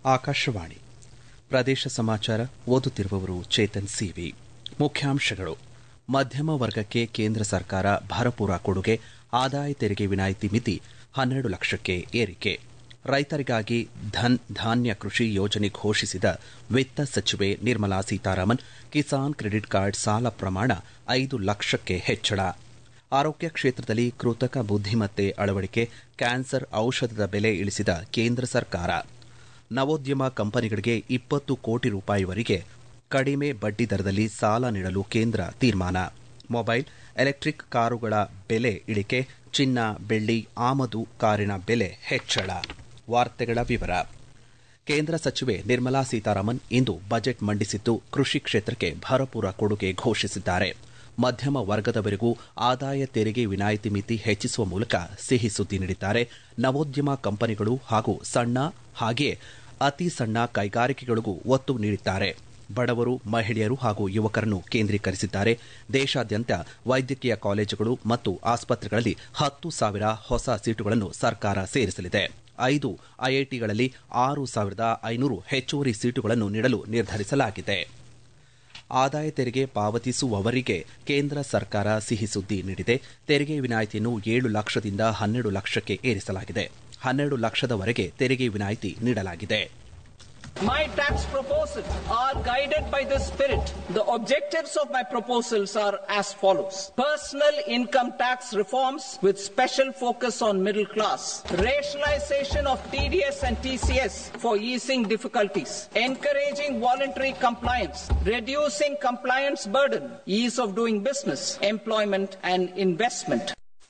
ಆಕಾಶವಾಣಿ ಪ್ರದೇಶ ಸಮಾಚಾರ ಓದುತ್ತಿರುವವರು ಚೇತನ್ ಸಿವಿ ಮುಖ್ಯಾಂಶಗಳು ಮಧ್ಯಮ ವರ್ಗಕ್ಕೆ ಕೇಂದ್ರ ಸರ್ಕಾರ ಭರಪೂರ ಕೊಡುಗೆ ಆದಾಯ ತೆರಿಗೆ ವಿನಾಯಿತಿ ಮಿತಿ ಹನ್ನೆರಡು ಲಕ್ಷಕ್ಕೆ ಏರಿಕೆ ರೈತರಿಗಾಗಿ ಧನ್ ಧಾನ್ಯ ಕೃಷಿ ಯೋಜನೆ ಘೋಷಿಸಿದ ವಿತ್ತ ಸಚಿವೆ ನಿರ್ಮಲಾ ಸೀತಾರಾಮನ್ ಕಿಸಾನ್ ಕ್ರೆಡಿಟ್ ಕಾರ್ಡ್ ಸಾಲ ಪ್ರಮಾಣ ಐದು ಲಕ್ಷಕ್ಕೆ ಹೆಚ್ಚಳ ಆರೋಗ್ಯ ಕ್ಷೇತ್ರದಲ್ಲಿ ಕೃತಕ ಬುದ್ದಿಮತ್ತೆ ಅಳವಡಿಕೆ ಕ್ಯಾನ್ಸರ್ ಔಷಧದ ಬೆಲೆ ಇಳಿಸಿದ ಕೇಂದ್ರ ಸರ್ಕಾರ ನವೋದ್ಯಮ ಕಂಪನಿಗಳಿಗೆ ಇಪ್ಪತ್ತು ಕೋಟಿ ರೂಪಾಯಿವರೆಗೆ ಕಡಿಮೆ ಬಡ್ಡಿ ದರದಲ್ಲಿ ಸಾಲ ನೀಡಲು ಕೇಂದ್ರ ತೀರ್ಮಾನ ಮೊಬೈಲ್ ಎಲೆಕ್ಟ್ರಿಕ್ ಕಾರುಗಳ ಬೆಲೆ ಇಳಿಕೆ ಚಿನ್ನ ಬೆಳ್ಳಿ ಆಮದು ಕಾರಿನ ಬೆಲೆ ಹೆಚ್ಚಳ ವಾರ್ತೆಗಳ ವಿವರ ಕೇಂದ್ರ ಸಚಿವೆ ನಿರ್ಮಲಾ ಸೀತಾರಾಮನ್ ಇಂದು ಬಜೆಟ್ ಮಂಡಿಸಿದ್ದು ಕೃಷಿ ಕ್ಷೇತ್ರಕ್ಕೆ ಭರಪೂರ ಕೊಡುಗೆ ಘೋಷಿಸಿದ್ದಾರೆ ಮಧ್ಯಮ ವರ್ಗದವರಿಗೂ ಆದಾಯ ತೆರಿಗೆ ವಿನಾಯಿತಿ ಮಿತಿ ಹೆಚ್ಚಿಸುವ ಮೂಲಕ ಸಿಹಿ ಸುದ್ದಿ ನೀಡಿದ್ದಾರೆ ನವೋದ್ಯಮ ಕಂಪನಿಗಳು ಹಾಗೂ ಸಣ್ಣ ಹಾಗೆಯೇ ಅತಿ ಸಣ್ಣ ಕೈಗಾರಿಕೆಗಳಿಗೂ ಒತ್ತು ನೀಡಿದ್ದಾರೆ ಬಡವರು ಮಹಿಳೆಯರು ಹಾಗೂ ಯುವಕರನ್ನು ಕೇಂದ್ರೀಕರಿಸಿದ್ದಾರೆ ದೇಶಾದ್ಯಂತ ವೈದ್ಯಕೀಯ ಕಾಲೇಜುಗಳು ಮತ್ತು ಆಸ್ಪತ್ರೆಗಳಲ್ಲಿ ಹತ್ತು ಸಾವಿರ ಹೊಸ ಸೀಟುಗಳನ್ನು ಸರ್ಕಾರ ಸೇರಿಸಲಿದೆ ಐದು ಐಐಟಿಗಳಲ್ಲಿ ಆರು ಸಾವಿರದ ಐನೂರು ಹೆಚ್ಚುವರಿ ಸೀಟುಗಳನ್ನು ನೀಡಲು ನಿರ್ಧರಿಸಲಾಗಿದೆ ಆದಾಯ ತೆರಿಗೆ ಪಾವತಿಸುವವರಿಗೆ ಕೇಂದ್ರ ಸರ್ಕಾರ ಸಿಹಿ ಸುದ್ದಿ ನೀಡಿದೆ ತೆರಿಗೆ ವಿನಾಯಿತಿಯನ್ನು ಏಳು ಲಕ್ಷದಿಂದ ಹನ್ನೆರಡು ಲಕ್ಷಕ್ಕೆ ಏರಿಸಲಾಗಿದೆ ಹನ್ನೆರಡು ಲಕ್ಷದವರೆಗೆ ತೆರಿಗೆ ವಿನಾಯಿತಿ ನೀಡಲಾಗಿದೆ My tax proposals are guided by this spirit. The objectives of my proposals are as follows. Personal income tax reforms with special focus on middle class. Rationalization of TDS and TCS for easing difficulties. Encouraging voluntary compliance. Reducing compliance burden. Ease of doing business. Employment and investment.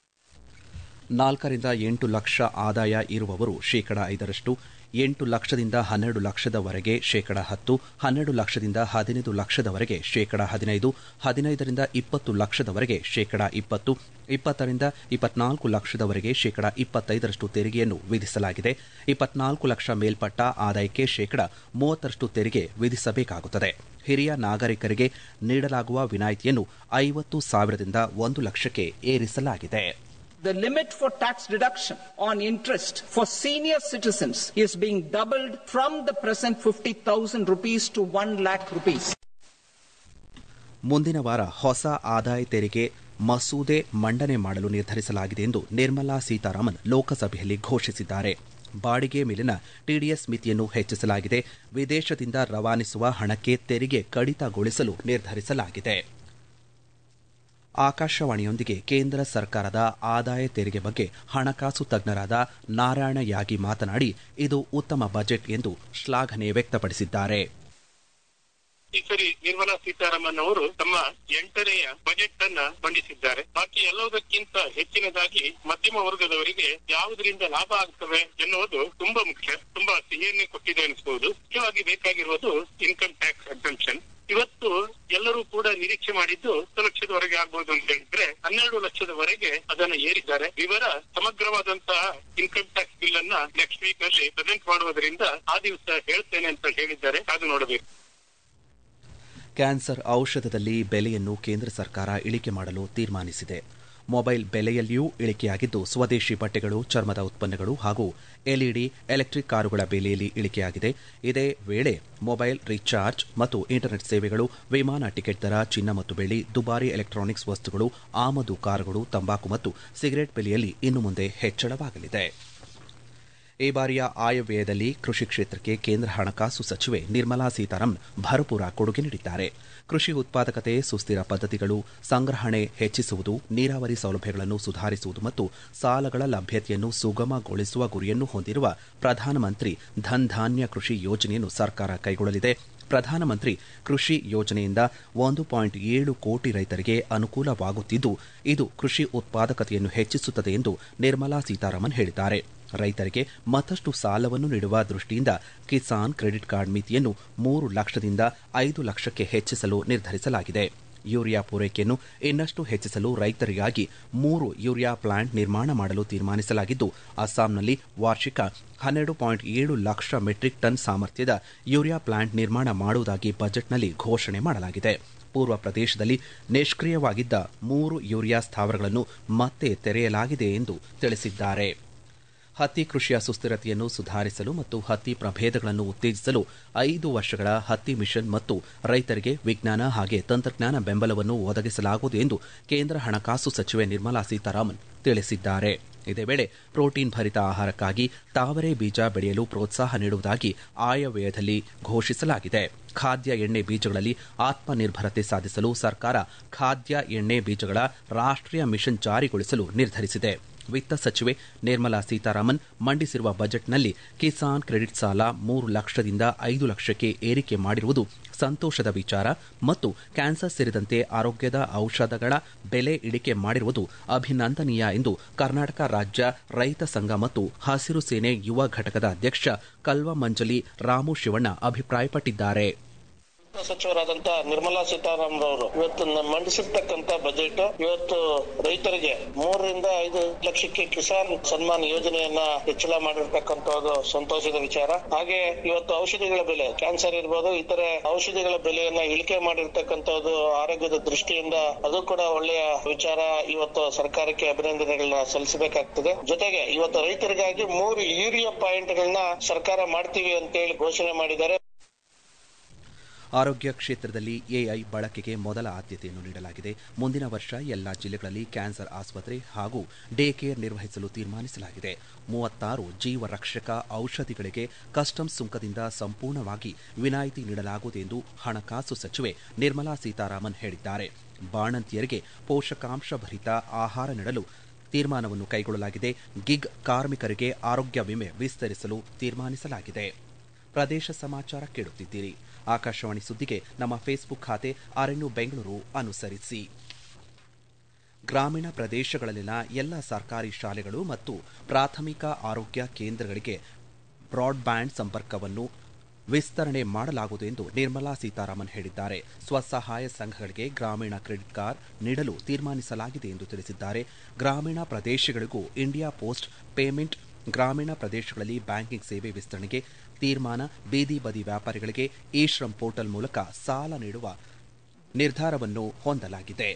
ನಾಲ್ಕರಿಂದ ಎಂಟು ಲಕ್ಷ ಆದಾಯ ಇರುವವರು ಶೇಕಡ ಐದರಷ್ಟು ಎಂಟು ಲಕ್ಷದಿಂದ ಹನ್ನೆರಡು ಲಕ್ಷದವರೆಗೆ ಶೇಕಡ ಹತ್ತು ಹನ್ನೆರಡು ಲಕ್ಷದಿಂದ ಹದಿನೈದು ಲಕ್ಷದವರೆಗೆ ಶೇಕಡ ಹದಿನೈದು ಹದಿನೈದರಿಂದ ಇಪ್ಪತ್ತು ಲಕ್ಷದವರೆಗೆ ಶೇಕಡ ಇಪ್ಪತ್ತು ಇಪ್ಪತ್ತರಿಂದ ಇಪ್ಪತ್ನಾಲ್ಕು ಲಕ್ಷದವರೆಗೆ ಶೇಕಡ ಇಪ್ಪತ್ತೈದರಷ್ಟು ತೆರಿಗೆಯನ್ನು ವಿಧಿಸಲಾಗಿದೆ ಇಪ್ಪತ್ನಾಲ್ಕು ಲಕ್ಷ ಮೇಲ್ಪಟ್ಟ ಆದಾಯಕ್ಕೆ ಶೇಕಡ ಮೂವತ್ತರಷ್ಟು ತೆರಿಗೆ ವಿಧಿಸಬೇಕಾಗುತ್ತದೆ ಹಿರಿಯ ನಾಗರಿಕರಿಗೆ ನೀಡಲಾಗುವ ವಿನಾಯಿತಿಯನ್ನು ಐವತ್ತು ಸಾವಿರದಿಂದ ಒಂದು ಲಕ್ಷಕ್ಕೆ ಏರಿಸಲಾಗಿದೆ The limit for tax deduction on interest for senior citizens is being doubled from the present 50,000 rupees to 1 lakh rupees. ಮುಂದಿನ ವಾರ ಹೊಸ ಆದಾಯ ತೆರಿಗೆ ಮಸೂದೆ ಮಂಡನೆ ಮಾಡಲು ನಿರ್ಧರಿಸಲಾಗಿದೆ ಎಂದು ನಿರ್ಮಲಾ ಸೀತಾರಾಮನ್ ಲೋಕಸಭೆಯಲ್ಲಿ ಘೋಷಿಸಿದ್ದಾರೆ ಬಾಡಿಗೆ ಮೇಲಿನ ಟಿಡಿಎಸ್ ಮಿತಿಯನ್ನು ಹೆಚ್ಚಿಸಲಾಗಿದೆ ವಿದೇಶದಿಂದ ರವಾನಿಸುವ ಹಣಕ್ಕೆ ತೆರಿಗೆ ಕಡಿತಗೊಳಿಸಲು ನಿರ್ಧರಿಸಲಾಗಿದೆ ಆಕಾಶವಾಣಿಯೊಂದಿಗೆ ಕೇಂದ್ರ ಸರ್ಕಾರದ ಆದಾಯ ತೆರಿಗೆ ಬಗ್ಗೆ ಹಣಕಾಸು ತಜ್ಞರಾದ ನಾರಾಯಣ ಯಾಗಿ ಮಾತನಾಡಿ ಇದು ಉತ್ತಮ ಬಜೆಟ್ ಎಂದು ಶ್ಲಾಘನೆ ವ್ಯಕ್ತಪಡಿಸಿದ್ದಾರೆ ಈ ಸರಿ ನಿರ್ಮಲಾ ಸೀತಾರಾಮನ್ ಅವರು ತಮ್ಮ ಎಂಟನೆಯ ಬಜೆಟ್ ಅನ್ನ ಮಂಡಿಸಿದ್ದಾರೆ ಬಾಕಿ ಎಲ್ಲದಕ್ಕಿಂತ ಹೆಚ್ಚಿನದಾಗಿ ಮಧ್ಯಮ ವರ್ಗದವರಿಗೆ ಯಾವುದರಿಂದ ಲಾಭ ಆಗ್ತವೆ ಎನ್ನುವುದು ತುಂಬಾ ಮುಖ್ಯ ತುಂಬಾ ಸಿಹಿಯನ್ನೇ ಕೊಟ್ಟಿದೆ ಅನಿಸಬಹುದು ಮುಖ್ಯವಾಗಿ ಬೇಕಾಗಿರುವುದು ಇನ್ಕಮ್ ಟ್ಯಾಕ್ಸ್ ಎಕ್ಸಂಪ್ಷನ್ ಇವತ್ತು ಎಲ್ಲರೂ ಕೂಡ ನಿರೀಕ್ಷೆ ಮಾಡಿದ್ದು ಹತ್ತು ಲಕ್ಷದವರೆಗೆ ಆಗ್ಬಹುದು ಅಂತ ಹೇಳಿದ್ರೆ ಹನ್ನೆರಡು ಲಕ್ಷದವರೆಗೆ ಅದನ್ನ ಏರಿದ್ದಾರೆ ವಿವರ ಸಮಗ್ರವಾದಂತಹ ಇನ್ಕಮ್ ಟ್ಯಾಕ್ಸ್ ಬಿಲ್ ಅನ್ನ ನೆಕ್ಸ್ಟ್ ವೀಕ್ ನಲ್ಲಿ ಪ್ರೆಸೆಂಟ್ ಮಾಡುವುದರಿಂದ ಆ ದಿವಸ ಹೇಳ್ತೇನೆ ಅಂತ ಹೇಳಿದ್ದಾರೆ ಅದು ನೋಡಬೇಕು ಕ್ಯಾನ್ಸರ್ ಔಷಧದಲ್ಲಿ ಬೆಲೆಯನ್ನು ಕೇಂದ್ರ ಸರ್ಕಾರ ಇಳಿಕೆ ಮಾಡಲು ತೀರ್ಮಾನಿಸಿದೆ ಮೊಬೈಲ್ ಬೆಲೆಯಲ್ಲಿಯೂ ಇಳಿಕೆಯಾಗಿದ್ದು ಸ್ವದೇಶಿ ಬಟ್ಟೆಗಳು ಚರ್ಮದ ಉತ್ಪನ್ನಗಳು ಹಾಗೂ ಎಲ್ಇಡಿ ಎಲೆಕ್ಟ್ರಿಕ್ ಕಾರುಗಳ ಬೆಲೆಯಲ್ಲಿ ಇಳಿಕೆಯಾಗಿದೆ ಇದೇ ವೇಳೆ ಮೊಬೈಲ್ ರೀಚಾರ್ಜ್ ಮತ್ತು ಇಂಟರ್ನೆಟ್ ಸೇವೆಗಳು ವಿಮಾನ ಟಿಕೆಟ್ ದರ ಚಿನ್ನ ಮತ್ತು ಬೆಳ್ಳಿ ದುಬಾರಿ ಎಲೆಕ್ಟ್ರಾನಿಕ್ಸ್ ವಸ್ತುಗಳು ಆಮದು ಕಾರುಗಳು ತಂಬಾಕು ಮತ್ತು ಸಿಗರೆಟ್ ಬೆಲೆಯಲ್ಲಿ ಇನ್ನು ಮುಂದೆ ಹೆಚ್ಚಳವಾಗಲಿದೆ ಈ ಬಾರಿಯ ಆಯವ್ಯಯದಲ್ಲಿ ಕೃಷಿ ಕ್ಷೇತ್ರಕ್ಕೆ ಕೇಂದ್ರ ಹಣಕಾಸು ಸಚಿವೆ ನಿರ್ಮಲಾ ಸೀತಾರಾಮನ್ ಭರಪೂರ ಕೊಡುಗೆ ನೀಡಿದ್ದಾರೆ ಕೃಷಿ ಉತ್ಪಾದಕತೆ ಸುಸ್ಥಿರ ಪದ್ಧತಿಗಳು ಸಂಗ್ರಹಣೆ ಹೆಚ್ಚಿಸುವುದು ನೀರಾವರಿ ಸೌಲಭ್ಯಗಳನ್ನು ಸುಧಾರಿಸುವುದು ಮತ್ತು ಸಾಲಗಳ ಲಭ್ಯತೆಯನ್ನು ಸುಗಮಗೊಳಿಸುವ ಗುರಿಯನ್ನು ಹೊಂದಿರುವ ಪ್ರಧಾನಮಂತ್ರಿ ಧನ್ ಧಾನ್ಯ ಕೃಷಿ ಯೋಜನೆಯನ್ನು ಸರ್ಕಾರ ಕೈಗೊಳ್ಳಲಿದೆ ಪ್ರಧಾನಮಂತ್ರಿ ಕೃಷಿ ಯೋಜನೆಯಿಂದ ಒಂದು ಪಾಯಿಂಟ್ ಏಳು ಕೋಟಿ ರೈತರಿಗೆ ಅನುಕೂಲವಾಗುತ್ತಿದ್ದು ಇದು ಕೃಷಿ ಉತ್ಪಾದಕತೆಯನ್ನು ಹೆಚ್ಚಿಸುತ್ತದೆ ಎಂದು ನಿರ್ಮಲಾ ಸೀತಾರಾಮನ್ ಹೇಳಿದ್ದಾರೆ ರೈತರಿಗೆ ಮತ್ತಷ್ಟು ಸಾಲವನ್ನು ನೀಡುವ ದೃಷ್ಟಿಯಿಂದ ಕಿಸಾನ್ ಕ್ರೆಡಿಟ್ ಕಾರ್ಡ್ ಮಿತಿಯನ್ನು ಮೂರು ಲಕ್ಷದಿಂದ ಐದು ಲಕ್ಷಕ್ಕೆ ಹೆಚ್ಚಿಸಲು ನಿರ್ಧರಿಸಲಾಗಿದೆ ಯೂರಿಯಾ ಪೂರೈಕೆಯನ್ನು ಇನ್ನಷ್ಟು ಹೆಚ್ಚಿಸಲು ರೈತರಿಗಾಗಿ ಮೂರು ಯೂರಿಯಾ ಪ್ಲಾಂಟ್ ನಿರ್ಮಾಣ ಮಾಡಲು ತೀರ್ಮಾನಿಸಲಾಗಿದ್ದು ಅಸ್ಸಾಂನಲ್ಲಿ ವಾರ್ಷಿಕ ಹನ್ನೆರಡು ಪಾಯಿಂಟ್ ಏಳು ಲಕ್ಷ ಮೆಟ್ರಿಕ್ ಟನ್ ಸಾಮರ್ಥ್ಯದ ಯೂರಿಯಾ ಪ್ಲಾಂಟ್ ನಿರ್ಮಾಣ ಮಾಡುವುದಾಗಿ ಬಜೆಟ್ನಲ್ಲಿ ಘೋಷಣೆ ಮಾಡಲಾಗಿದೆ ಪೂರ್ವ ಪ್ರದೇಶದಲ್ಲಿ ನಿಷ್ಕ್ರಿಯವಾಗಿದ್ದ ಮೂರು ಯೂರಿಯಾ ಸ್ಥಾವರಗಳನ್ನು ಮತ್ತೆ ತೆರೆಯಲಾಗಿದೆ ಎಂದು ತಿಳಿಸಿದ್ದಾರೆ ಹತ್ತಿ ಕೃಷಿಯ ಸುಸ್ಥಿರತೆಯನ್ನು ಸುಧಾರಿಸಲು ಮತ್ತು ಹತ್ತಿ ಪ್ರಭೇದಗಳನ್ನು ಉತ್ತೇಜಿಸಲು ಐದು ವರ್ಷಗಳ ಹತ್ತಿ ಮಿಷನ್ ಮತ್ತು ರೈತರಿಗೆ ವಿಜ್ಞಾನ ಹಾಗೆ ತಂತ್ರಜ್ಞಾನ ಬೆಂಬಲವನ್ನು ಒದಗಿಸಲಾಗುವುದು ಎಂದು ಕೇಂದ್ರ ಹಣಕಾಸು ಸಚಿವೆ ನಿರ್ಮಲಾ ಸೀತಾರಾಮನ್ ತಿಳಿಸಿದ್ದಾರೆ ಇದೇ ವೇಳೆ ಪ್ರೋಟೀನ್ ಭರಿತ ಆಹಾರಕ್ಕಾಗಿ ತಾವರೆ ಬೀಜ ಬೆಳೆಯಲು ಪ್ರೋತ್ಸಾಹ ನೀಡುವುದಾಗಿ ಆಯವ್ಯಯದಲ್ಲಿ ಘೋಷಿಸಲಾಗಿದೆ ಖಾದ್ಯ ಎಣ್ಣೆ ಬೀಜಗಳಲ್ಲಿ ಆತ್ಮನಿರ್ಭರತೆ ಸಾಧಿಸಲು ಸರ್ಕಾರ ಖಾದ್ಯ ಎಣ್ಣೆ ಬೀಜಗಳ ರಾಷ್ಟೀಯ ಮಿಷನ್ ಜಾರಿಗೊಳಿಸಲು ನಿರ್ಧರಿಸಿದೆ ವಿತ್ತ ಸಚಿವೆ ನಿರ್ಮಲಾ ಸೀತಾರಾಮನ್ ಮಂಡಿಸಿರುವ ಬಜೆಟ್ನಲ್ಲಿ ಕಿಸಾನ್ ಕ್ರೆಡಿಟ್ ಸಾಲ ಮೂರು ಲಕ್ಷದಿಂದ ಐದು ಲಕ್ಷಕ್ಕೆ ಏರಿಕೆ ಮಾಡಿರುವುದು ಸಂತೋಷದ ವಿಚಾರ ಮತ್ತು ಕ್ಯಾನ್ಸರ್ ಸೇರಿದಂತೆ ಆರೋಗ್ಯದ ಔಷಧಗಳ ಬೆಲೆ ಇಳಿಕೆ ಮಾಡಿರುವುದು ಅಭಿನಂದನೀಯ ಎಂದು ಕರ್ನಾಟಕ ರಾಜ್ಯ ರೈತ ಸಂಘ ಮತ್ತು ಹಸಿರು ಸೇನೆ ಯುವ ಘಟಕದ ಅಧ್ಯಕ್ಷ ಕಲ್ವ ಮಂಜಲಿ ರಾಮು ಶಿವಣ್ಣ ಅಭಿಪ್ರಾಯಪಟ್ಟಿದ್ದಾರೆ ಸಚಿವರಾದಂತ ನಿರ್ಮಲಾ ಸೀತಾರಾಮನ್ ಅವರು ಇವತ್ತು ನ- ಮಂಡಿಸಿರ್ತಕ್ಕಂತ ಬಜೆಟ್ ಇವತ್ತು ರೈತರಿಗೆ ಮೂರರಿಂದ ಐದು ಲಕ್ಷಕ್ಕೆ ಕಿಸಾನ್ ಸನ್ಮಾನ್ ಯೋಜನೆಯನ್ನ ಹೆಚ್ಚಳ ಮಾಡಿರ್ತಕ್ಕಂಥದ್ದು ಸಂತೋಷದ ವಿಚಾರ ಹಾಗೆ ಇವತ್ತು ಔಷಧಿಗಳ ಬೆಲೆ ಕ್ಯಾನ್ಸರ್ ಇರ್ಬೋದು ಇತರೆ ಔಷಧಿಗಳ ಬೆಲೆಯನ್ನ ಇಳಿಕೆ ಮಾಡಿರ್ತಕ್ಕಂಥದ್ದು ಆರೋಗ್ಯದ ದೃಷ್ಟಿಯಿಂದ ಅದು ಕೂಡ ಒಳ್ಳೆಯ ವಿಚಾರ ಇವತ್ತು ಸರ್ಕಾರಕ್ಕೆ ಅಭಿನಂದನೆಗಳನ್ನ ಸಲ್ಲಿಸಬೇಕಾಗ್ತದೆ ಜೊತೆಗೆ ಇವತ್ತು ರೈತರಿಗಾಗಿ ಮೂರು ಯೂರಿಯಾ ಪಾಯಿಂಟ್ಗಳನ್ನ ಸರ್ಕಾರ ಮಾಡ್ತೀವಿ ಅಂತೇಳಿ ಘೋಷಣೆ ಮಾಡಿದ್ದಾರೆ ಆರೋಗ್ಯ ಕ್ಷೇತ್ರದಲ್ಲಿ ಎಐ ಬಳಕೆಗೆ ಮೊದಲ ಆದ್ಯತೆಯನ್ನು ನೀಡಲಾಗಿದೆ ಮುಂದಿನ ವರ್ಷ ಎಲ್ಲಾ ಜಿಲ್ಲೆಗಳಲ್ಲಿ ಕ್ಯಾನ್ಸರ್ ಆಸ್ಪತ್ರೆ ಹಾಗೂ ಡೇ ಕೇರ್ ನಿರ್ವಹಿಸಲು ತೀರ್ಮಾನಿಸಲಾಗಿದೆ ಮೂವತ್ತಾರು ಜೀವ ರಕ್ಷಕ ಔಷಧಿಗಳಿಗೆ ಕಸ್ಟಮ್ಸ್ ಸುಂಕದಿಂದ ಸಂಪೂರ್ಣವಾಗಿ ವಿನಾಯಿತಿ ನೀಡಲಾಗುವುದು ಎಂದು ಹಣಕಾಸು ಸಚಿವೆ ನಿರ್ಮಲಾ ಸೀತಾರಾಮನ್ ಹೇಳಿದ್ದಾರೆ ಬಾಣಂತಿಯರಿಗೆ ಪೋಷಕಾಂಶ ಭರಿತ ಆಹಾರ ನೀಡಲು ತೀರ್ಮಾನವನ್ನು ಕೈಗೊಳ್ಳಲಾಗಿದೆ ಗಿಗ್ ಕಾರ್ಮಿಕರಿಗೆ ಆರೋಗ್ಯ ವಿಮೆ ವಿಸ್ತರಿಸಲು ತೀರ್ಮಾನಿಸಲಾಗಿದೆ ಪ್ರದೇಶ ಸಮಾಚಾರ ಕೇಳುತ್ತಿದ್ದೀರಿ ಆಕಾಶವಾಣಿ ಸುದ್ದಿಗೆ ನಮ್ಮ ಫೇಸ್ಬುಕ್ ಖಾತೆ ಆರ್ಎನ್ಯು ಬೆಂಗಳೂರು ಅನುಸರಿಸಿ ಗ್ರಾಮೀಣ ಪ್ರದೇಶಗಳಲ್ಲಿನ ಎಲ್ಲ ಸರ್ಕಾರಿ ಶಾಲೆಗಳು ಮತ್ತು ಪ್ರಾಥಮಿಕ ಆರೋಗ್ಯ ಕೇಂದ್ರಗಳಿಗೆ ಬ್ರಾಡ್ಬ್ಯಾಂಡ್ ಸಂಪರ್ಕವನ್ನು ವಿಸ್ತರಣೆ ಮಾಡಲಾಗುವುದು ಎಂದು ನಿರ್ಮಲಾ ಸೀತಾರಾಮನ್ ಹೇಳಿದ್ದಾರೆ ಸ್ವಸಹಾಯ ಸಂಘಗಳಿಗೆ ಗ್ರಾಮೀಣ ಕ್ರೆಡಿಟ್ ಕಾರ್ಡ್ ನೀಡಲು ತೀರ್ಮಾನಿಸಲಾಗಿದೆ ಎಂದು ತಿಳಿಸಿದ್ದಾರೆ ಗ್ರಾಮೀಣ ಪ್ರದೇಶಗಳಿಗೂ ಇಂಡಿಯಾ ಪೋಸ್ಟ್ ಪೇಮೆಂಟ್ ಗ್ರಾಮೀಣ ಪ್ರದೇಶಗಳಲ್ಲಿ ಬ್ಯಾಂಕಿಂಗ್ ಸೇವೆ ವಿಸ್ತರಣೆಗೆ ತೀರ್ಮಾನ ಬೀದಿ ಬದಿ ವ್ಯಾಪಾರಿಗಳಿಗೆ ಇ ಶ್ರಮ್ ಪೋರ್ಟಲ್ ಮೂಲಕ ಸಾಲ ನೀಡುವ ನಿರ್ಧಾರವನ್ನು ಹೊಂದಲಾಗಿದೆ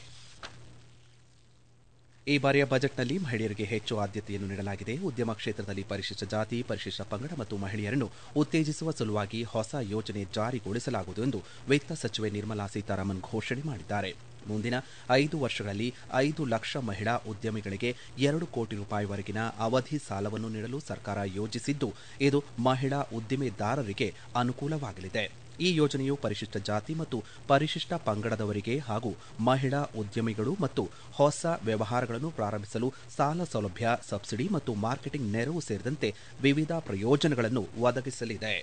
ಈ ಬಾರಿಯ ಬಜೆಟ್ನಲ್ಲಿ ಮಹಿಳೆಯರಿಗೆ ಹೆಚ್ಚು ಆದ್ಯತೆಯನ್ನು ನೀಡಲಾಗಿದೆ ಉದ್ಯಮ ಕ್ಷೇತ್ರದಲ್ಲಿ ಪರಿಶಿಷ್ಟ ಜಾತಿ ಪರಿಶಿಷ್ಟ ಪಂಗಡ ಮತ್ತು ಮಹಿಳೆಯರನ್ನು ಉತ್ತೇಜಿಸುವ ಸಲುವಾಗಿ ಹೊಸ ಯೋಜನೆ ಜಾರಿಗೊಳಿಸಲಾಗುವುದು ಎಂದು ವಿತ್ತ ಸಚಿವೆ ನಿರ್ಮಲಾ ಸೀತಾರಾಮನ್ ಘೋಷಣೆ ಮಾಡಿದ್ದಾರೆ ಮುಂದಿನ ಐದು ವರ್ಷಗಳಲ್ಲಿ ಐದು ಲಕ್ಷ ಮಹಿಳಾ ಉದ್ಯಮಿಗಳಿಗೆ ಎರಡು ಕೋಟಿ ರೂಪಾಯಿವರೆಗಿನ ಅವಧಿ ಸಾಲವನ್ನು ನೀಡಲು ಸರ್ಕಾರ ಯೋಜಿಸಿದ್ದು ಇದು ಮಹಿಳಾ ಉದ್ದಿಮೆದಾರರಿಗೆ ಅನುಕೂಲವಾಗಲಿದೆ ಈ ಯೋಜನೆಯು ಪರಿಶಿಷ್ಟ ಜಾತಿ ಮತ್ತು ಪರಿಶಿಷ್ಟ ಪಂಗಡದವರಿಗೆ ಹಾಗೂ ಮಹಿಳಾ ಉದ್ಯಮಿಗಳು ಮತ್ತು ಹೊಸ ವ್ಯವಹಾರಗಳನ್ನು ಪ್ರಾರಂಭಿಸಲು ಸಾಲ ಸೌಲಭ್ಯ ಸಬ್ಸಿಡಿ ಮತ್ತು ಮಾರ್ಕೆಟಿಂಗ್ ನೆರವು ಸೇರಿದಂತೆ ವಿವಿಧ ಪ್ರಯೋಜನಗಳನ್ನು ಒದಗಿಸಲಿದೆ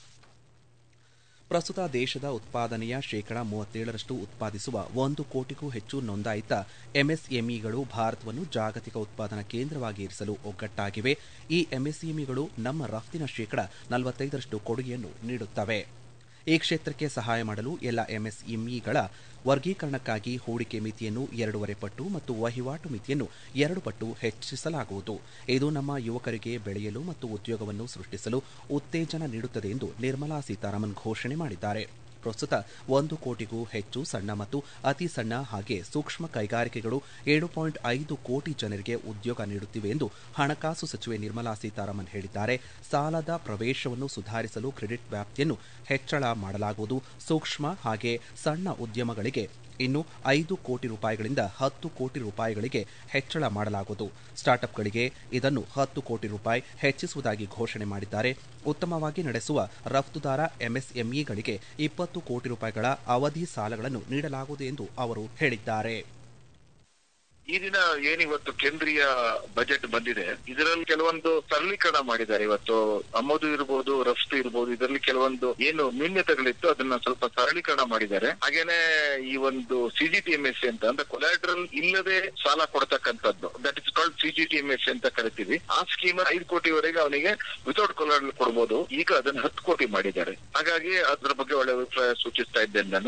ಪ್ರಸ್ತುತ ದೇಶದ ಉತ್ಪಾದನೆಯ ಶೇಕಡಾ ಮೂವತ್ತೇಳರಷ್ಟು ಉತ್ಪಾದಿಸುವ ಒಂದು ಕೋಟಿಗೂ ಹೆಚ್ಚು ನೋಂದಾಯಿತ ಎಂಎಸ್ಎಂಇಗಳು ಭಾರತವನ್ನು ಜಾಗತಿಕ ಉತ್ಪಾದನಾ ಕೇಂದ್ರವಾಗಿ ಇರಿಸಲು ಒಗ್ಗಟ್ಟಾಗಿವೆ ಈ ಎಂಎಸ್ಎಂಇಗಳು ನಮ್ಮ ರಫ್ತಿನ ಶೇಕಡಾ ನಲವತ್ತೈದರಷ್ಟು ಕೊಡುಗೆಯನ್ನು ನೀಡುತ್ತವೆ ಈ ಕ್ಷೇತ್ರಕ್ಕೆ ಸಹಾಯ ಮಾಡಲು ಎಲ್ಲ ಎಂಎಸ್ಎಂಇಗಳ ವರ್ಗೀಕರಣಕ್ಕಾಗಿ ಹೂಡಿಕೆ ಮಿತಿಯನ್ನು ಎರಡೂವರೆ ಪಟ್ಟು ಮತ್ತು ವಹಿವಾಟು ಮಿತಿಯನ್ನು ಎರಡು ಪಟ್ಟು ಹೆಚ್ಚಿಸಲಾಗುವುದು ಇದು ನಮ್ಮ ಯುವಕರಿಗೆ ಬೆಳೆಯಲು ಮತ್ತು ಉದ್ಯೋಗವನ್ನು ಸೃಷ್ಟಿಸಲು ಉತ್ತೇಜನ ನೀಡುತ್ತದೆ ಎಂದು ನಿರ್ಮಲಾ ಸೀತಾರಾಮನ್ ಘೋಷಣೆ ಮಾಡಿದ್ದಾರೆ ಪ್ರಸ್ತುತ ಒಂದು ಕೋಟಿಗೂ ಹೆಚ್ಚು ಸಣ್ಣ ಮತ್ತು ಅತಿ ಸಣ್ಣ ಹಾಗೆ ಸೂಕ್ಷ್ಮ ಕೈಗಾರಿಕೆಗಳು ಏಳು ಪಾಯಿಂಟ್ ಐದು ಕೋಟಿ ಜನರಿಗೆ ಉದ್ಯೋಗ ನೀಡುತ್ತಿವೆ ಎಂದು ಹಣಕಾಸು ಸಚಿವೆ ನಿರ್ಮಲಾ ಸೀತಾರಾಮನ್ ಹೇಳಿದ್ದಾರೆ ಸಾಲದ ಪ್ರವೇಶವನ್ನು ಸುಧಾರಿಸಲು ಕ್ರೆಡಿಟ್ ವ್ಯಾಪ್ತಿಯನ್ನು ಹೆಚ್ಚಳ ಮಾಡಲಾಗುವುದು ಸೂಕ್ಷ್ಮ ಹಾಗೆ ಸಣ್ಣ ಉದ್ಯಮಗಳಿಗೆ ಇನ್ನು ಐದು ಕೋಟಿ ರೂಪಾಯಿಗಳಿಂದ ಹತ್ತು ಕೋಟಿ ರೂಪಾಯಿಗಳಿಗೆ ಹೆಚ್ಚಳ ಮಾಡಲಾಗುವುದು ಸ್ಟಾರ್ಟ್ಅಪ್ಗಳಿಗೆ ಇದನ್ನು ಹತ್ತು ಕೋಟಿ ರೂಪಾಯಿ ಹೆಚ್ಚಿಸುವುದಾಗಿ ಘೋಷಣೆ ಮಾಡಿದ್ದಾರೆ ಉತ್ತಮವಾಗಿ ನಡೆಸುವ ರಫ್ತುದಾರ ಎಂಎಸ್ಎಂಇಗಳಿಗೆ ಇಪ್ಪತ್ತು ಕೋಟಿ ರೂಪಾಯಿಗಳ ಅವಧಿ ಸಾಲಗಳನ್ನು ನೀಡಲಾಗುವುದು ಎಂದು ಅವರು ಹೇಳಿದ್ದಾರೆ ಈ ದಿನ ಏನಿವತ್ತು ಕೇಂದ್ರೀಯ ಬಜೆಟ್ ಬಂದಿದೆ ಇದರಲ್ಲಿ ಕೆಲವೊಂದು ಸರಳೀಕರಣ ಮಾಡಿದ್ದಾರೆ ಇವತ್ತು ಆಮದು ಇರ್ಬೋದು ರಫ್ತು ಇರ್ಬೋದು ಇದರಲ್ಲಿ ಕೆಲವೊಂದು ಏನು ನ್ಯೂನ್ಯತೆಗಳಿತ್ತು ಅದನ್ನ ಸ್ವಲ್ಪ ಸರಳೀಕರಣ ಮಾಡಿದ್ದಾರೆ ಹಾಗೇನೆ ಈ ಒಂದು ಸಿಜಿಟಿಎಂಎಸ್ ಅಂತ ಅಂದ್ರೆ ಕೊಲಾಟ್ರಲ್ ಇಲ್ಲದೆ ಸಾಲ ಕೊಡ್ತಕ್ಕಂಥದ್ದು ದಟ್ ಇಸ್ ಕಾಲ್ಡ್ ಸಿಜಿಟಿಎಂಎಸ್ ಅಂತ ಕರಿತೀವಿ ಆ ಸ್ಕೀಮ್ ಐದು ಕೋಟಿವರೆಗೆ ಅವನಿಗೆ ವಿತೌಟ್ ಕೊಲಾಟ್ರಲ್ ಕೊಡ್ಬೋದು ಈಗ ಅದನ್ನ ಹತ್ತು ಕೋಟಿ ಮಾಡಿದ್ದಾರೆ ಹಾಗಾಗಿ ಅದ್ರ ಬಗ್ಗೆ ಒಳ್ಳೆ ಅಭಿಪ್ರಾಯ ಸೂಚಿಸ್ತಾ ಇದ್ದೇನೆ ನಾನು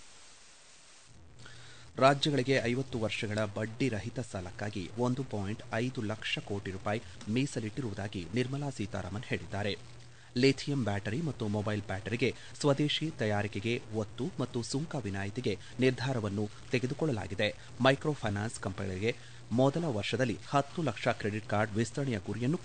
ರಾಜ್ಯಗಳಿಗೆ ಐವತ್ತು ವರ್ಷಗಳ ಬಡ್ಡಿ ರಹಿತ ಸಾಲಕ್ಕಾಗಿ ಒಂದು ಪಾಯಿಂಟ್ ಐದು ಲಕ್ಷ ಕೋಟಿ ರೂಪಾಯಿ ಮೀಸಲಿಟ್ಟಿರುವುದಾಗಿ ನಿರ್ಮಲಾ ಸೀತಾರಾಮನ್ ಹೇಳಿದ್ದಾರೆ ಲಿಥಿಯಂ ಬ್ಯಾಟರಿ ಮತ್ತು ಮೊಬೈಲ್ ಬ್ಯಾಟರಿಗೆ ಸ್ವದೇಶಿ ತಯಾರಿಕೆಗೆ ಒತ್ತು ಮತ್ತು ಸುಂಕ ವಿನಾಯಿತಿಗೆ ನಿರ್ಧಾರವನ್ನು ತೆಗೆದುಕೊಳ್ಳಲಾಗಿದೆ ಮೈಕ್ರೋ ಫೈನಾನ್ಸ್ ಕಂಪನಿಗಳಿಗೆ ಮೊದಲ ವರ್ಷದಲ್ಲಿ ಹತ್ತು ಲಕ್ಷ ಕ್ರೆಡಿಟ್ ಕಾರ್ಡ್ ವಿಸ್ತರಣೆಯ ಗುರಿಯನ್ನು ಕೂಡ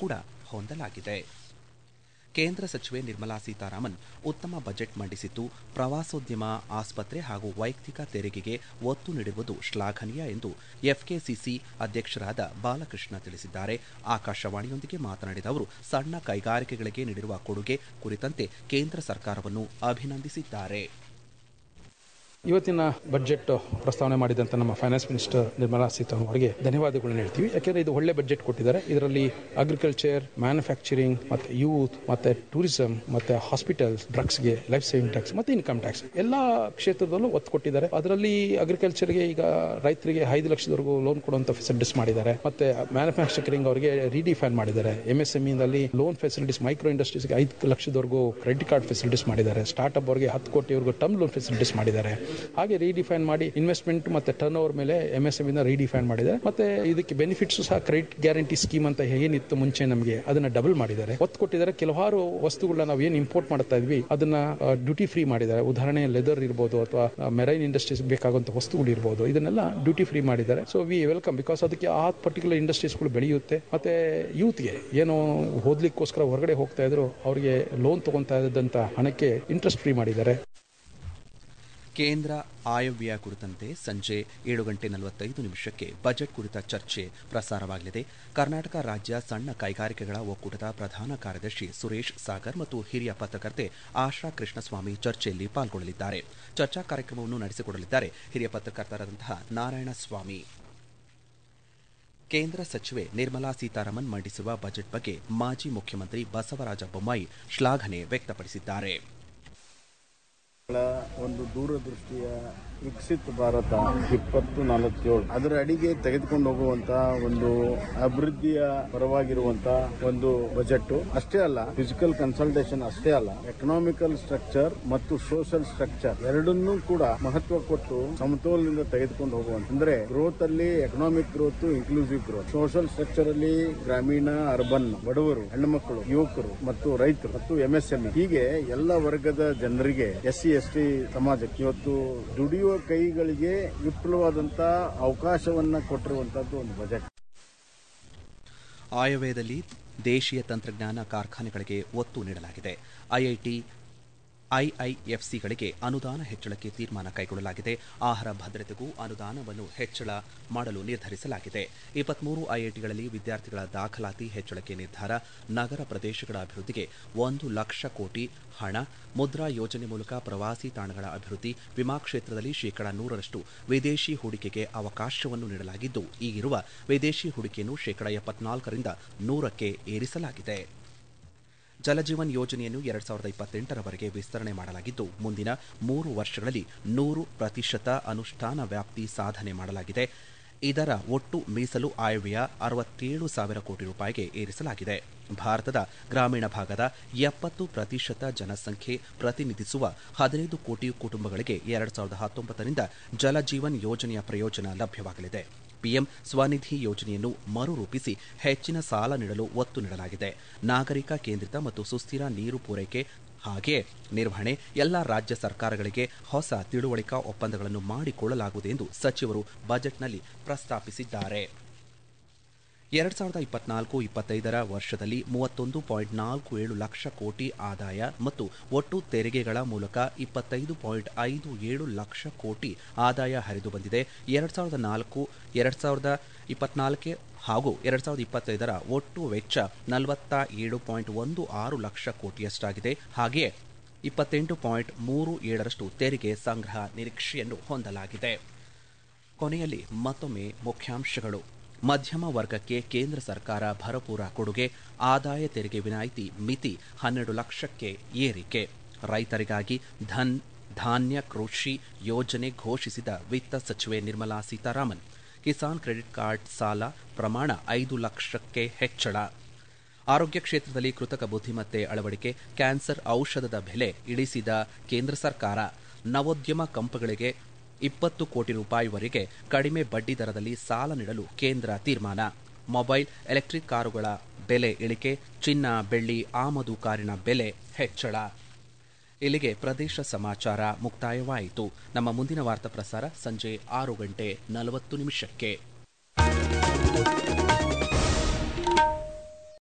ಹೊಂದಲಾಗಿದೆ ಕೇಂದ್ರ ಸಚಿವೆ ನಿರ್ಮಲಾ ಸೀತಾರಾಮನ್ ಉತ್ತಮ ಬಜೆಟ್ ಮಂಡಿಸಿದ್ದು ಪ್ರವಾಸೋದ್ಯಮ ಆಸ್ಪತ್ರೆ ಹಾಗೂ ವೈಯಕ್ತಿಕ ತೆರಿಗೆಗೆ ಒತ್ತು ನೀಡಿರುವುದು ಶ್ಲಾಘನೀಯ ಎಂದು ಎಫ್ಕೆಸಿಸಿ ಅಧ್ಯಕ್ಷರಾದ ಬಾಲಕೃಷ್ಣ ತಿಳಿಸಿದ್ದಾರೆ ಆಕಾಶವಾಣಿಯೊಂದಿಗೆ ಮಾತನಾಡಿದ ಅವರು ಸಣ್ಣ ಕೈಗಾರಿಕೆಗಳಿಗೆ ನೀಡಿರುವ ಕೊಡುಗೆ ಕುರಿತಂತೆ ಕೇಂದ್ರ ಸರ್ಕಾರವನ್ನು ಅಭಿನಂದಿಸಿದ್ದಾರೆ ಇವತ್ತಿನ ಬಜೆಟ್ ಪ್ರಸ್ತಾವನೆ ಮಾಡಿದಂಥ ನಮ್ಮ ಫೈನಾನ್ಸ್ ಮಿನಿಸ್ಟರ್ ನಿರ್ಮಲಾ ಸೀತಾರಾಮನ್ ಅವರಿಗೆ ಧನ್ಯವಾದಗಳನ್ನ ಹೇಳ್ತೀವಿ ಯಾಕೆಂದ್ರೆ ಇದು ಒಳ್ಳೆ ಬಜೆಟ್ ಕೊಟ್ಟಿದ್ದಾರೆ ಇದರಲ್ಲಿ ಅಗ್ರಿಕಲ್ಚರ್ ಮ್ಯಾನುಫ್ಯಾಕ್ಚರಿಂಗ್ ಮತ್ತೆ ಯೂತ್ ಮತ್ತೆ ಟೂರಿಸಂ ಮತ್ತೆ ಹಾಸ್ಪಿಟಲ್ಸ್ ಡ್ರಗ್ಸ್ಗೆ ಲೈಫ್ ಸೇವಿಂಗ್ ಟ್ಯಾಕ್ಸ್ ಮತ್ತೆ ಇನ್ಕಮ್ ಟ್ಯಾಕ್ಸ್ ಎಲ್ಲಾ ಕ್ಷೇತ್ರದಲ್ಲೂ ಒತ್ತು ಕೊಟ್ಟಿದ್ದಾರೆ ಅದರಲ್ಲಿ ಅಗ್ರಿಕಲ್ಚರ್ಗೆ ಈಗ ರೈತರಿಗೆ ಐದು ಲಕ್ಷದವರೆಗೂ ಲೋನ್ ಕೊಡುವಂತ ಫೆಸಿಲಿಟೀಸ್ ಮಾಡಿದ್ದಾರೆ ಮತ್ತೆ ಮ್ಯಾನುಫ್ಯಾಕ್ಚರಿಂಗ್ ಅವರಿಗೆ ರಿಡಿಫೈನ್ ಮಾಡಿದ್ದಾರೆ ಎಂ ಎಸ್ ನಲ್ಲಿ ಲೋನ್ ಫೆಸಿಲಿಟೀಸ್ ಮೈಕ್ರೋ ಇಂಡಸ್ಟ್ರೀಸ್ಗೆ ಐದು ಲಕ್ಷದವರೆಗೂ ಕ್ರೆಡಿಟ್ ಕಾರ್ಡ್ ಫೆಸಿಲಿಟೀಸ್ ಮಾಡಿದ್ದಾರೆ ಸ್ಟಾರ್ಟ್ಅಪ್ ಅವರಿಗೆ ಹತ್ತು ಕೋಟಿವರೆಗೂ ಟರ್ಮ್ ಲೋನ್ ಫೆಸಿಲಿಟೀಸ್ ಮಾಡಿದ್ದಾರೆ ಹಾಗೆ ರೀಡಿಫೈನ್ ಮಾಡಿ ಇನ್ವೆಸ್ಟ್ಮೆಂಟ್ ಮತ್ತೆ ಟರ್ನ್ ಓವರ್ ಮೇಲೆ ಎಂ ಎಸ್ ಎಂ ರೀಡಿಫೈನ್ ಮಾಡಿದ್ದಾರೆ ಮತ್ತೆ ಇದಕ್ಕೆ ಬೆನಿಫಿಟ್ಸ್ ಸಹ ಕ್ರೆಡಿಟ್ ಗ್ಯಾರಂಟಿ ಸ್ಕೀಮ್ ಅಂತ ಏನಿತ್ತು ಮುಂಚೆ ನಮಗೆ ಅದನ್ನ ಡಬಲ್ ಮಾಡಿದ್ದಾರೆ ಒತ್ತು ಕೊಟ್ಟಿದ್ದಾರೆ ಕೆಲವಾರು ವಸ್ತುಗಳನ್ನ ನಾವು ಏನು ಇಂಪೋರ್ಟ್ ಮಾಡ್ತಾ ಇದ್ವಿ ಅದನ್ನ ಡ್ಯೂಟಿ ಫ್ರೀ ಮಾಡಿದ್ದಾರೆ ಉದಾಹರಣೆ ಲೆದರ್ ಇರ್ಬೋದು ಅಥವಾ ಮೆರೈನ್ ಇಂಡಸ್ಟ್ರೀಸ್ ಬೇಕಾಗುವಂತ ವಸ್ತುಗಳು ಇರ್ಬೋದು ಇದನ್ನೆಲ್ಲ ಡ್ಯೂಟಿ ಫ್ರೀ ಮಾಡಿದ್ದಾರೆ ಸೊ ವಿ ವೆಲ್ಕಮ್ ಬಿಕಾಸ್ ಅದಕ್ಕೆ ಆ ಪರ್ಟಿಕ್ಯುಲರ್ ಇಂಡಸ್ಟ್ರೀಸ್ಗಳು ಬೆಳೆಯುತ್ತೆ ಮತ್ತೆ ಯೂತ್ಗೆ ಏನು ಓದ್ಲಿಕ್ಕೋಸ್ಕರ ಹೊರಗಡೆ ಹೋಗ್ತಾ ಇದ್ರು ಅವರಿಗೆ ಲೋನ್ ತಗೊಂತಾ ಇದ್ದಂತ ಹಣಕ್ಕೆ ಇಂಟ್ರೆಸ್ಟ್ ಫ್ರೀ ಮಾಡಿದ್ದಾರೆ ಕೇಂದ್ರ ಆಯವ್ಯಯ ಕುರಿತಂತೆ ಸಂಜೆ ಏಳು ಗಂಟೆ ನಲವತ್ತೈದು ನಿಮಿಷಕ್ಕೆ ಬಜೆಟ್ ಕುರಿತ ಚರ್ಚೆ ಪ್ರಸಾರವಾಗಲಿದೆ ಕರ್ನಾಟಕ ರಾಜ್ಯ ಸಣ್ಣ ಕೈಗಾರಿಕೆಗಳ ಒಕ್ಕೂಟದ ಪ್ರಧಾನ ಕಾರ್ಯದರ್ಶಿ ಸುರೇಶ್ ಸಾಗರ್ ಮತ್ತು ಹಿರಿಯ ಪತ್ರಕರ್ತೆ ಆಶಾ ಕೃಷ್ಣಸ್ವಾಮಿ ಚರ್ಚೆಯಲ್ಲಿ ಪಾಲ್ಗೊಳ್ಳಲಿದ್ದಾರೆ ಚರ್ಚಾ ಕಾರ್ಯಕ್ರಮವನ್ನು ನಡೆಸಿಕೊಡಲಿದ್ದಾರೆ ಹಿರಿಯ ಪತ್ರಕರ್ತರಾದಂತಹ ನಾರಾಯಣ ಸ್ವಾಮಿ ಕೇಂದ್ರ ಸಚಿವೆ ನಿರ್ಮಲಾ ಸೀತಾರಾಮನ್ ಮಂಡಿಸುವ ಬಜೆಟ್ ಬಗ್ಗೆ ಮಾಜಿ ಮುಖ್ಯಮಂತ್ರಿ ಬಸವರಾಜ ಬೊಮ್ಮಾಯಿ ಶ್ಲಾಘನೆ ವ್ಯಕ್ತಪಡಿಸಿದ್ದಾರೆ ಒಂದು ದೂರದೃಷ್ಟಿಯ ವಿಕಸಿತ ಭಾರತ ಇಪ್ಪತ್ತು ನಲವತ್ತೇಳು ಅದರ ಅಡಿಗೆ ತೆಗೆದುಕೊಂಡು ಹೋಗುವಂತ ಒಂದು ಅಭಿವೃದ್ಧಿಯ ಪರವಾಗಿರುವಂತ ಒಂದು ಬಜೆಟ್ ಅಷ್ಟೇ ಅಲ್ಲ ಫಿಸಿಕಲ್ ಕನ್ಸಲ್ಟೇಷನ್ ಅಷ್ಟೇ ಅಲ್ಲ ಎಕನಾಮಿಕಲ್ ಸ್ಟ್ರಕ್ಚರ್ ಮತ್ತು ಸೋಷಿಯಲ್ ಸ್ಟ್ರಕ್ಚರ್ ಎರಡನ್ನೂ ಕೂಡ ಮಹತ್ವ ಕೊಟ್ಟು ಸಮತೋಲನದಿಂದ ತೆಗೆದುಕೊಂಡು ಹೋಗುವಂತ ಅಂದ್ರೆ ಗ್ರೋತ್ ಅಲ್ಲಿ economic growth inclusive growth social structure ಅಲ್ಲಿ ಗ್ರಾಮೀಣ ಅರ್ಬನ್ ಬಡವರು ಹೆಣ್ಣುಮಕ್ಕಳು ಯುವಕರು ಮತ್ತು ರೈತರು ಮತ್ತು ಎಂಎಸ್ಎಂಇ ಹೀಗೆ ಎಲ್ಲ ವರ್ಗದ ಜನರಿಗೆ ಎಸ್ ಸಿ ಎಸ್ ಟಿ ಸಮಾಜಕ್ಕೆ ಇವತ್ತು ದುಡಿಯುವ ಕೈಗಳಿಗೆ ವಿಪುಲವಾದಂತ ಅವಕಾಶವನ್ನ ಕೊಟ್ಟಿರುವಂತದ್ದು ಒಂದು ಬಜೆಟ್ ಆಯವ್ಯಯದಲ್ಲಿ ದೇಶೀಯ ತಂತ್ರಜ್ಞಾನ ಕಾರ್ಖಾನೆಗಳಿಗೆ ಒತ್ತು ನೀಡಲಾಗಿದೆ ಐಐಟಿ ಐಐಎಫ್ಸಿಗಳಿಗೆ ಅನುದಾನ ಹೆಚ್ಚಳಕ್ಕೆ ತೀರ್ಮಾನ ಕೈಗೊಳ್ಳಲಾಗಿದೆ ಆಹಾರ ಭದ್ರತೆಗೂ ಅನುದಾನವನ್ನು ಹೆಚ್ಚಳ ಮಾಡಲು ನಿರ್ಧರಿಸಲಾಗಿದೆ ಇಪ್ಪತ್ಮೂರು ಐಐಟಿಗಳಲ್ಲಿ ವಿದ್ಯಾರ್ಥಿಗಳ ದಾಖಲಾತಿ ಹೆಚ್ಚಳಕ್ಕೆ ನಿರ್ಧಾರ ನಗರ ಪ್ರದೇಶಗಳ ಅಭಿವೃದ್ಧಿಗೆ ಒಂದು ಲಕ್ಷ ಕೋಟಿ ಹಣ ಮುದ್ರಾ ಯೋಜನೆ ಮೂಲಕ ಪ್ರವಾಸಿ ತಾಣಗಳ ಅಭಿವೃದ್ಧಿ ವಿಮಾ ಕ್ಷೇತ್ರದಲ್ಲಿ ಶೇಕಡಾ ನೂರರಷ್ಟು ವಿದೇಶಿ ಹೂಡಿಕೆಗೆ ಅವಕಾಶವನ್ನು ನೀಡಲಾಗಿದ್ದು ಈಗಿರುವ ವಿದೇಶಿ ಹೂಡಿಕೆಯನ್ನು ಶೇಕಡಾ ಎಪ್ಪತ್ನಾಲ್ಕರಿಂದ ನೂರಕ್ಕೆ ಏರಿಸಲಾಗಿದೆ ಜಲಜೀವನ್ ಯೋಜನೆಯನ್ನು ಎರಡ್ ಸಾವಿರದ ಇಪ್ಪತ್ತೆಂಟರವರೆಗೆ ವಿಸ್ತರಣೆ ಮಾಡಲಾಗಿದ್ದು ಮುಂದಿನ ಮೂರು ವರ್ಷಗಳಲ್ಲಿ ನೂರು ಪ್ರತಿಶತ ಅನುಷ್ಠಾನ ವ್ಯಾಪ್ತಿ ಸಾಧನೆ ಮಾಡಲಾಗಿದೆ ಇದರ ಒಟ್ಟು ಮೀಸಲು ಆಯವ್ಯಯ ಅರವತ್ತೇಳು ಸಾವಿರ ಕೋಟಿ ರೂಪಾಯಿಗೆ ಏರಿಸಲಾಗಿದೆ ಭಾರತದ ಗ್ರಾಮೀಣ ಭಾಗದ ಎಪ್ಪತ್ತು ಪ್ರತಿಶತ ಜನಸಂಖ್ಯೆ ಪ್ರತಿನಿಧಿಸುವ ಹದಿನೈದು ಕೋಟಿ ಕುಟುಂಬಗಳಿಗೆ ಎರಡ್ ಸಾವಿರದ ಹತ್ತೊಂಬತ್ತರಿಂದ ಜಲಜೀವನ್ ಯೋಜನೆಯ ಪ್ರಯೋಜನ ಲಭ್ಯವಾಗಲಿದೆ ಪಿಎಂ ಸ್ವನಿಧಿ ಯೋಜನೆಯನ್ನು ಮರುರೂಪಿಸಿ ಹೆಚ್ಚಿನ ಸಾಲ ನೀಡಲು ಒತ್ತು ನೀಡಲಾಗಿದೆ ನಾಗರಿಕ ಕೇಂದ್ರಿತ ಮತ್ತು ಸುಸ್ಥಿರ ನೀರು ಪೂರೈಕೆ ಹಾಗೆಯೇ ನಿರ್ವಹಣೆ ಎಲ್ಲ ರಾಜ್ಯ ಸರ್ಕಾರಗಳಿಗೆ ಹೊಸ ತಿಳುವಳಿಕಾ ಒಪ್ಪಂದಗಳನ್ನು ಮಾಡಿಕೊಳ್ಳಲಾಗುವುದು ಎಂದು ಸಚಿವರು ಬಜೆಟ್ನಲ್ಲಿ ಪ್ರಸ್ತಾಪಿಸಿದ್ದಾರೆ ಎರಡ್ ಸಾವಿರದ ಇಪ್ಪತ್ನಾಲ್ಕು ಇಪ್ಪತ್ತೈದರ ವರ್ಷದಲ್ಲಿ ಮೂವತ್ತೊಂದು ಪಾಯಿಂಟ್ ನಾಲ್ಕು ಏಳು ಲಕ್ಷ ಕೋಟಿ ಆದಾಯ ಮತ್ತು ಒಟ್ಟು ತೆರಿಗೆಗಳ ಮೂಲಕ ಇಪ್ಪತ್ತೈದು ಪಾಯಿಂಟ್ ಐದು ಏಳು ಲಕ್ಷ ಕೋಟಿ ಆದಾಯ ಹರಿದು ಬಂದಿದೆ ಎರಡ್ ಸಾವಿರದ ನಾಲ್ಕು ಎರಡ್ ಸಾವಿರದ ಇಪ್ಪತ್ನಾಲ್ಕೆ ಹಾಗೂ ಎರಡ್ ಸಾವಿರದ ಇಪ್ಪತ್ತೈದರ ಒಟ್ಟು ವೆಚ್ಚ ನಲವತ್ತ ಏಳು ಪಾಯಿಂಟ್ ಒಂದು ಆರು ಲಕ್ಷ ಕೋಟಿಯಷ್ಟಾಗಿದೆ ಹಾಗೆಯೇ ಇಪ್ಪತ್ತೆಂಟು ಪಾಯಿಂಟ್ ಮೂರು ಏಳರಷ್ಟು ತೆರಿಗೆ ಸಂಗ್ರಹ ನಿರೀಕ್ಷೆಯನ್ನು ಹೊಂದಲಾಗಿದೆ ಕೊನೆಯಲ್ಲಿ ಮತ್ತೊಮ್ಮೆ ಮುಖ್ಯಾಂಶಗಳು ಮಧ್ಯಮ ವರ್ಗಕ್ಕೆ ಕೇಂದ್ರ ಸರ್ಕಾರ ಭರಪೂರ ಕೊಡುಗೆ ಆದಾಯ ತೆರಿಗೆ ವಿನಾಯಿತಿ ಮಿತಿ ಹನ್ನೆರಡು ಲಕ್ಷಕ್ಕೆ ಏರಿಕೆ ರೈತರಿಗಾಗಿ ಧನ್ ಧಾನ್ಯ ಕೃಷಿ ಯೋಜನೆ ಘೋಷಿಸಿದ ವಿತ್ತ ಸಚಿವೆ ನಿರ್ಮಲಾ ಸೀತಾರಾಮನ್ ಕಿಸಾನ್ ಕ್ರೆಡಿಟ್ ಕಾರ್ಡ್ ಸಾಲ ಪ್ರಮಾಣ ಐದು ಲಕ್ಷಕ್ಕೆ ಹೆಚ್ಚಳ ಆರೋಗ್ಯ ಕ್ಷೇತ್ರದಲ್ಲಿ ಕೃತಕ ಬುದ್ಧಿಮತ್ತೆ ಅಳವಡಿಕೆ ಕ್ಯಾನ್ಸರ್ ಔಷಧದ ಬೆಲೆ ಇಳಿಸಿದ ಕೇಂದ್ರ ಸರ್ಕಾರ ನವೋದ್ಯಮ ಕಂಪಗಳಿಗೆ ಇಪ್ಪತ್ತು ಕೋಟಿ ರೂಪಾಯಿವರೆಗೆ ಕಡಿಮೆ ಬಡ್ಡಿ ದರದಲ್ಲಿ ಸಾಲ ನೀಡಲು ಕೇಂದ್ರ ತೀರ್ಮಾನ ಮೊಬೈಲ್ ಎಲೆಕ್ಟ್ರಿಕ್ ಕಾರುಗಳ ಬೆಲೆ ಇಳಿಕೆ ಚಿನ್ನ ಬೆಳ್ಳಿ ಆಮದು ಕಾರಿನ ಬೆಲೆ ಹೆಚ್ಚಳ ಇಲ್ಲಿಗೆ ಪ್ರದೇಶ ಸಮಾಚಾರ ಮುಕ್ತಾಯವಾಯಿತು ನಮ್ಮ ಮುಂದಿನ ವಾರ್ತಾ ಪ್ರಸಾರ ಸಂಜೆ ಆರು ಗಂಟೆ ನಲವತ್ತು ನಿಮಿಷಕ್ಕೆ